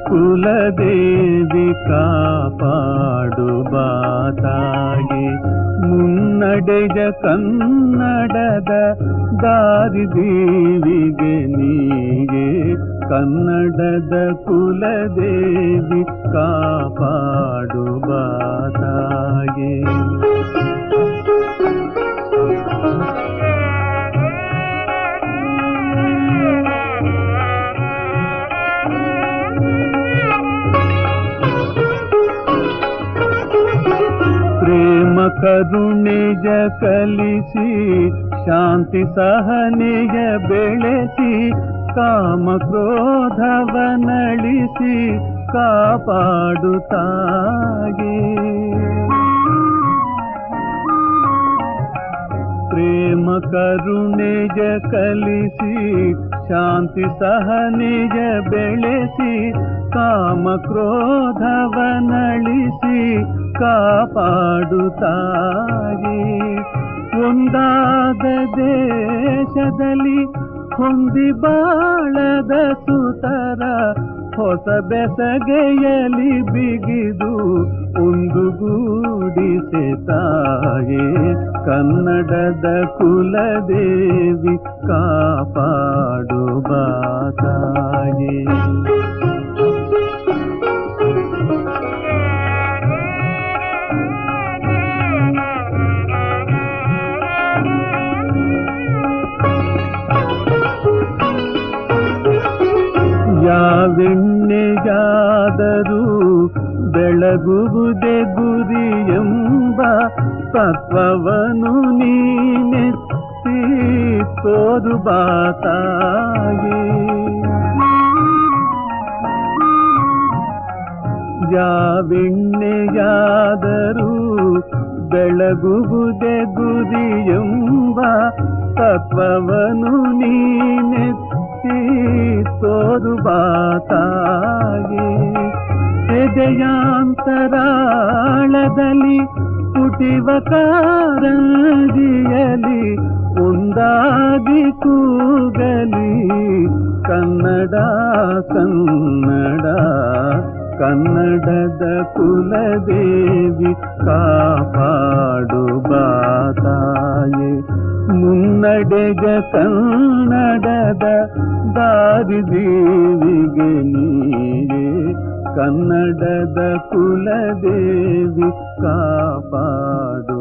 ಕುಲದೇವಿ ಕಾಪಾಡು ಬಾತಾಯಿ ಮುನ್ನಡೆಯ ಕನ್ನಡದ ದಾರಿದೇವಿಗೆ ನೀಗೆ ಕನ್ನಡದ ಕುಲದೇವಿ ಕಾಪಾಡು ಬಾತಾಯಿ ಪ್ರೇಮ ಕರುಣೆಯ ಕಲಿಸಿ ಶಾಂತಿ ಸಹನೆಯ ಬೆಳೆಸಿ ಕಾಮ ಕ್ರೋಧವನಳಿಸಿ ಕಾಪಾಡುತ್ತಾಗೆ ಪ್ರೇಮ ಕರುಣೆಯ ಕಲಿಸಿ ಶಾಂತಿ ಸಹನೆಯ ಬೆಳೆಸಿ ಕಾಮ ಕ್ರೋಧವನಳಿಸಿ ಕಾಪಾಡುತ್ತಾಯಿ ಒಂದಾದ ದೇಶದಲ್ಲಿ ಹೊಂದಿ ಬಾಳದ ಸುತರ ಹೊಸ ಬೆಸಗೆಯಲಿ ಬಿಗಿದು ಒಂದು ಗೂಡಿಸೆ ತಾಯೇ ಕನ್ನಡದ ಕುಲದೇವಿ ಕಾಪಾಡು ಬಾತಾಯೇ ಯಾವೆಣ್ಣೆಯಾದರೂ ಬೆಳಗುವುದೇ ಗುರಿ ಎಂಬ ತತ್ವವನು ನೀನೆತ್ತಿ ತೋರು ಬಾತಾಯಿ ಯಾವೆಣ್ಣೆಯಾದರೂ ಬೆಳಗುವುದೇ ಗುರಿ ಎಂಬ ತತ್ವವನು ನೀನೆತ್ತಿ ತೋರು ಬಾತಾಗಿ ಎದೆಯಾಂತರಾಳದಲ್ಲಿ ಪುಟಿವ ಕಾರಂಜಿಯಲಿ ಒಂದಾಗಿ ಕೂಗಲಿ ಕನ್ನಡ ಕನ್ನಡ ಕನ್ನಡದ ಕುಲದೇವಿ ಕಾಪಾಡು ಬಾತಾಯೆ ಮುನ್ನಡೆಗ ಕನ್ನಡದ ದಾರಿದೇವಿಗೆ ನೀಯೇ ಕನ್ನಡದ ಕುಲದೇವಿ ಕಾಪಾಡು